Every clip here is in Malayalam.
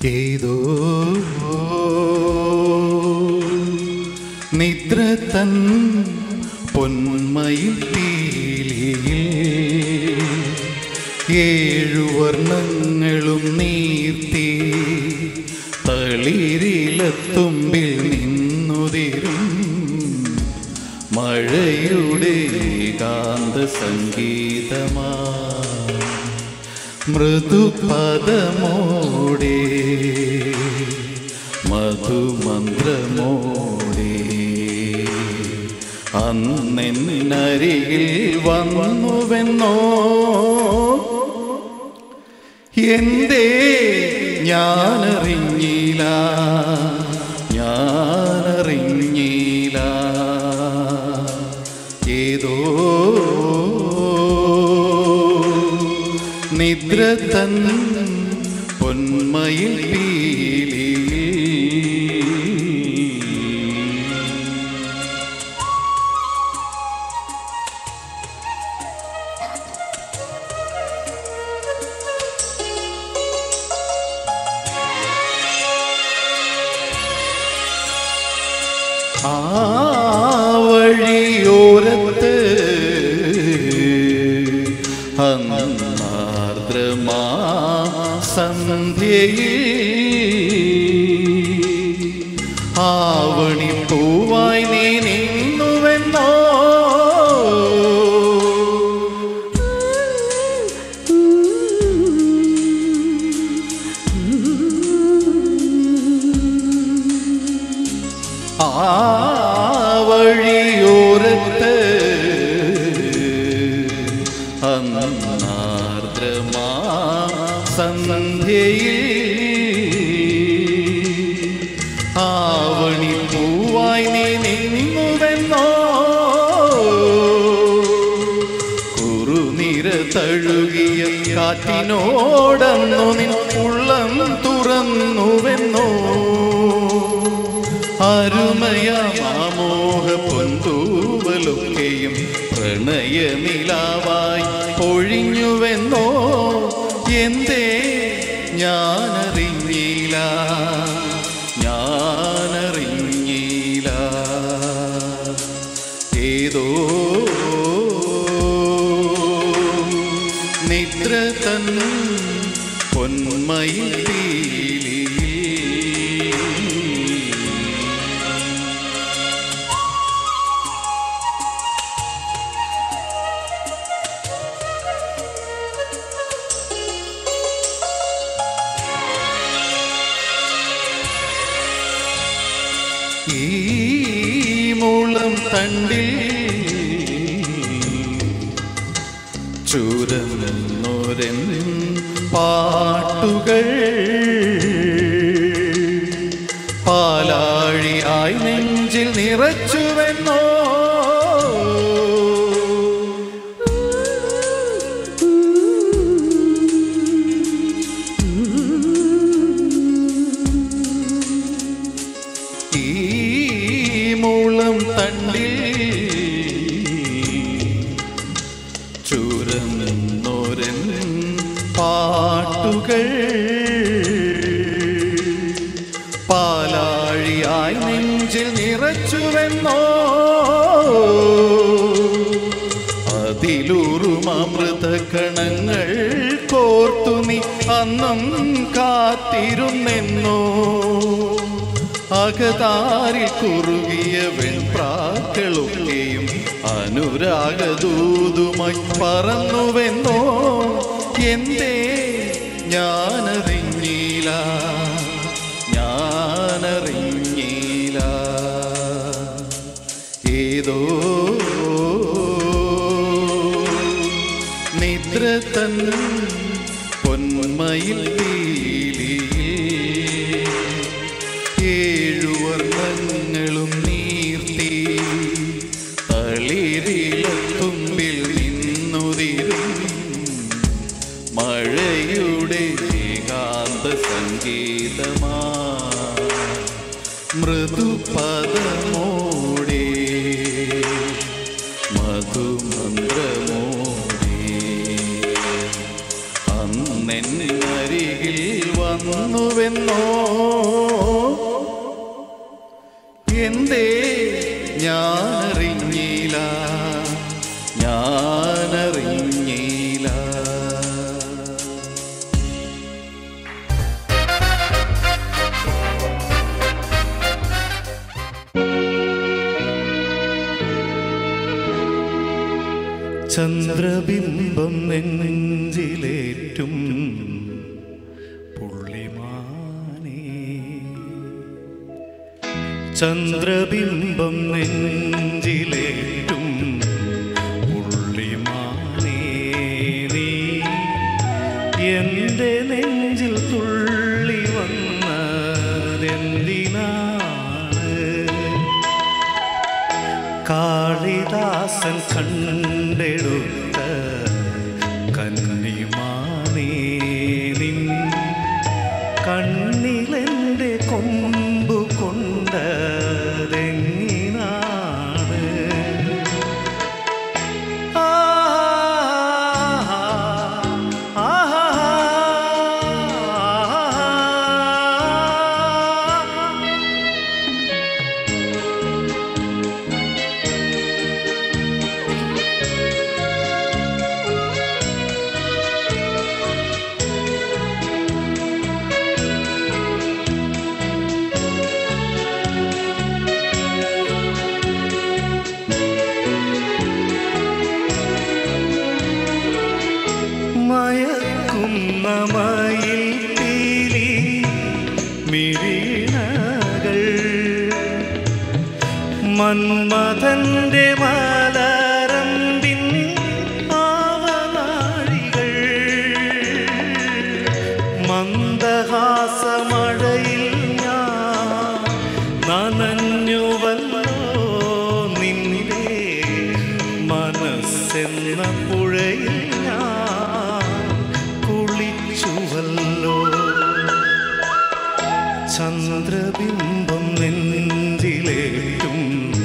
ഏതോ നിദ്ര തൻ പൊന്മയിൽ പീലിയിൽ ഏഴു വർണ്ണങ്ങളും നീർത്തി തളിരിലത്തുമ്പിൽ നിന്നുതിരും മഴയുടെ കാന്ത സംഗീതമാ മൃദുപദമോടെ മധുമന്ത്രമോടെ അന്നെന്നരികിൽ വന്നുവെന്നോ എന്തേ ഞാനറിഞ്ഞില്ല ഞാനറിഞ്ഞില്ല ഏതോ നിദ്ര തൻ പൊന്മയിൽ പീലിയിൽ ആ വഴിയോരത്ത് അന്നാർദ്രമാ സന്ധ്യയിൽ ആവണി പൂവായി നീ നിന്നുവെന്നോ ആ വഴിയോരത്ത് അന്നാർദ്രമാ സന്ധ്യയിൽ ആവണി പൂവായി നീ നിന്നുവെന്നോ കുറുനിര തഴുകിയ കാറ്റിനോടന്നു നിൻ ഉള്ളം തുറന്നുവെന്നോ അരുമയ മാമോഹ പൊന്തൂവലൊക്കെയും പ്രണയ നിലാവായി പൊഴിഞ്ഞുവെന്നോ എന്തേ ഞാനറിഞ്ഞില്ല ഞാനറിഞ്ഞില്ല ഏതോ നിദ്ര തൻ പൊന്മയിൽ പീലിയിൽ ഈ മൂളം തണ്ടിൽ ചുരന്നൊരൻ പാട്ടുകൾ പാലാഴിയായി നെഞ്ചിൽ നിറച്ചുവെന്നോ ഈ മൂളം തണ്ടിൽ ചുരന്നൊരൻ പാട്ടുകൾ പാലാഴിയായി നെഞ്ചിൽ നിറച്ചുവെന്നോ അതിലൂറും അമൃത കണങ്ങൾ കോർത്തു നീ അന്നും കാത്തിരുന്നെന്നോ അകതാരിൽ കുറുകിയ വെൺപ്രാക്കളൊക്കെയും അനുരാഗദൂതുമായി പറന്നുവെന്നോ എന്തേ ഞാനറിഞ്ഞില്ല ഞാനറിഞ്ഞില്ല ഏതോ നിദ്ര തൻ പൊന്മയിൽ പീലിയിൽ ഏഴു വർണ്ണങ്ങളും നീർത്തി തളിരിലത്തുമ്പിൽ നിന്നുതിരും മഴയുടെ ഏകാന്ത സംഗീതമാ മൃദുപദമോടെ മധുമന്ത്രമോടെ അന്നെന്നരികിൽ വന്നുവെന്നോ ചന്ദ്രബിംബം നെഞ്ചിലേറ്റും പുള്ളിമാനേ ചന്ദ്രബിംബം നെഞ്ചിലേറ്റും പുള്ളിമാനേ നീ എൻ്റെ നെഞ്ചിൽ തുള്ളി വന്നതെന്തിനാണ് കാളിദാസൻ കണ്ടെടുത്ത കന്നിമാനേ നിൻ കണ്ണിലെൻ്റെ കൊമ്പു കൊണ്ടതെങ്ങിനാണ് മയക്കുന്ന മയിൽ പീലി മിഴിണകൾ മന്മഥന്റെ മലരമ്പിൻ ആവനാഴികൾ മന്ദഹാസമഴയിൽ ഞാൻ നനഞ്ഞുവല്ലോ നിന്റെ മനസ്സെന്ന പുഴയിൽ ഞാൻ കുളിച്ചുവല്ലോ ചന്ദ്രബിംബം നെഞ്ചിലേറ്റും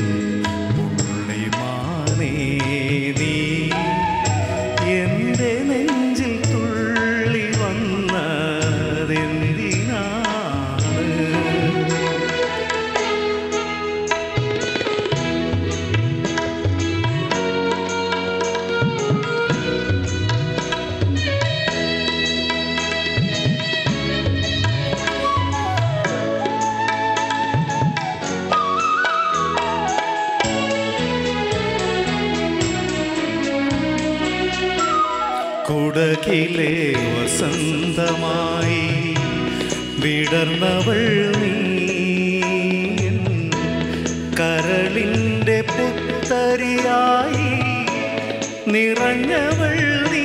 പുള്ളിമാനേ നീ എൻ്റെ നെഞ്ചിൽ തുള്ളി വന്നതെന്തിനാണ് കുടകിലെ വസന്തമായി വിടർന്നവൾ നീ എൻ കരളിൻ്റെ പുത്തരിയായി നിറഞ്ഞവൾ നീ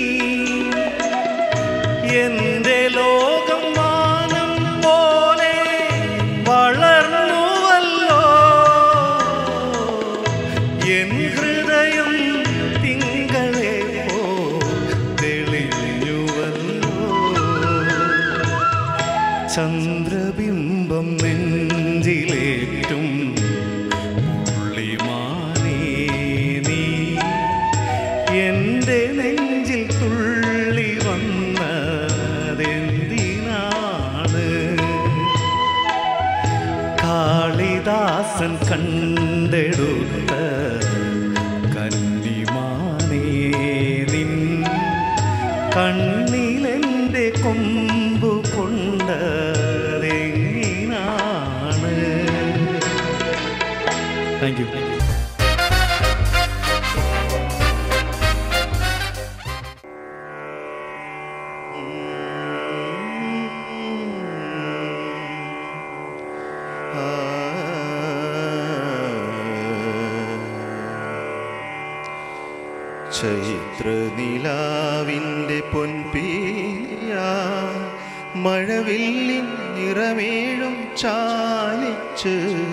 എൻ്റെ ലോകം വാനം പോലെ വളർന്നുവല്ലോ എൻ ഹൃദയം തിങ്കളെ പോ തെളിഞ്ഞുവല്ലോ ചന്ദ്രബിംബം നെഞ്ചിലേറ്റും പുള്ളിമാനേ നീ എൻ്റെ നെഞ്ചിൽ തുള്ളി വന്നതെന്തിനാണ് കാളിദാസൻ കണ്ടെടുത്ത കന്നിമാനേ നിൻ കണ്ണിലെൻ്റെ കൊമ്പു കൊണ്ടതെങ്ങിനാണ് താങ്ക് യു ചൈത്രനിലാവിൻ്റെ പൊൻപീയ മഴവില്ലിൻ നിറമേഴും ചാലിച്ച്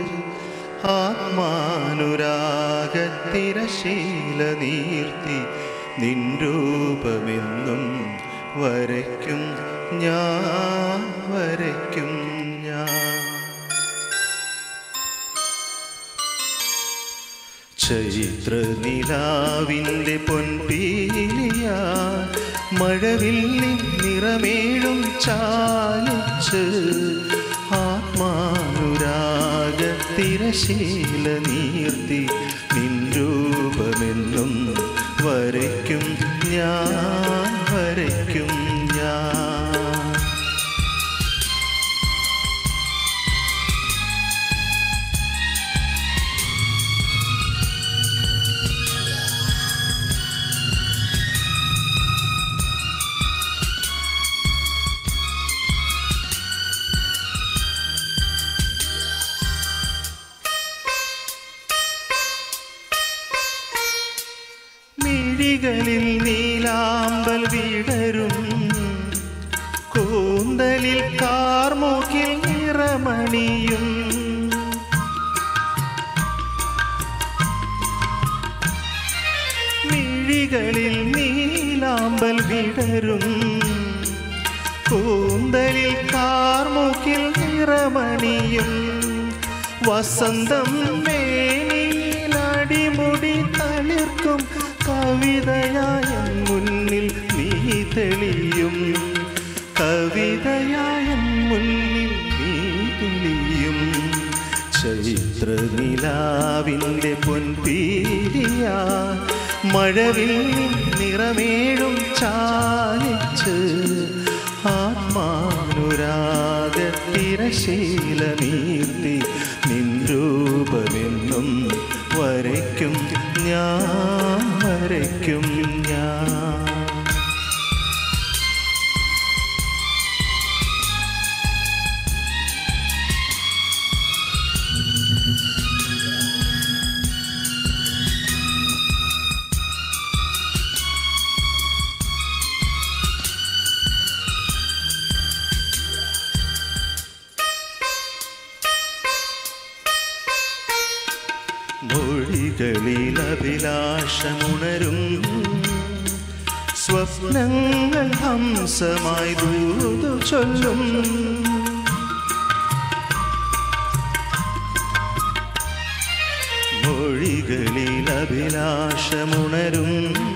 ആത്മാനുരാഗത്തിരശീല നീർത്തി നിൻ രൂപമെന്നും വരയ്ക്കും ഞാൻ വരയ്ക്കും ഞാൻ ചൈത്രനിലാവിൻ്റെ പൊൻപീലിയ മഴവില്ലിൻ നിറമേഴും ചാലിച്ച് ആത്മാനുരാഗത്തിരശീല നീർത്തി നിൻ രൂപമെന്നും വരയ്ക്കും ഞാൻ വരയ്ക്കും ഞാൻ നീലാമ്പൽ വിടരും കൂന്തലിൽ കാർമൂക്കിൽ നിറമണിയും മിഴികളിൽ നീലാമ്പൽ വിടരും കൂന്തലിൽ കാർമൂക്കിൽ നിറമണിയും വസന്തം മേനിലടിമുടി തളിർക്കും കവിതയായ മുന്നിൽ നീ തെളിയും കവിതയായ മുന്നിൽ നീ തെളിയും ചൈത്ര നിലാവിൻ്റെ പൊൻപീരിയ മഴവിൽ നിറമേഴും ചാലിച്ച് ആത്മാനുരാഗ തിരശീല നീർത്തി നിൻ രൂപമെന്നും വരയ്ക്കും ഞാൻ വരയ്ക്കും ഞാൻ മൊഴികളിൽ അഭിലാഷമുണരും സ്വപ്നങ്ങൾ ഹംസമായി ദൂതു ചൊല്ലും മൊഴികളിൽ അഭിലാഷമുണരും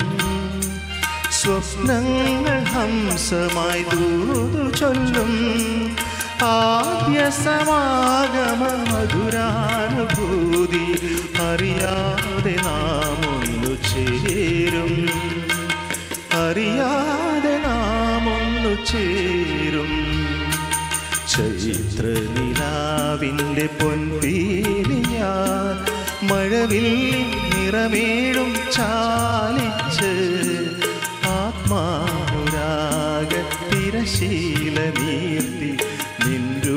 സ്വപ്നങ്ങൾ ഹംസമായി ദൂതു ചൊല്ലും ആദ്യ സമാഗമ മധുരാനുഭൂതി അറിയാതെ നാം ഒന്നു ചേരും അറിയാതെ നാം ഒന്നു ചേരും ചൈത്ര നിലാവിൻ്റെ പൊൻപീലിയാ മഴവിൽ നിറമേഴും ചാലിച്ച് ആത്മാനുരാഗ തിരശീല നീർത്തി നിൻ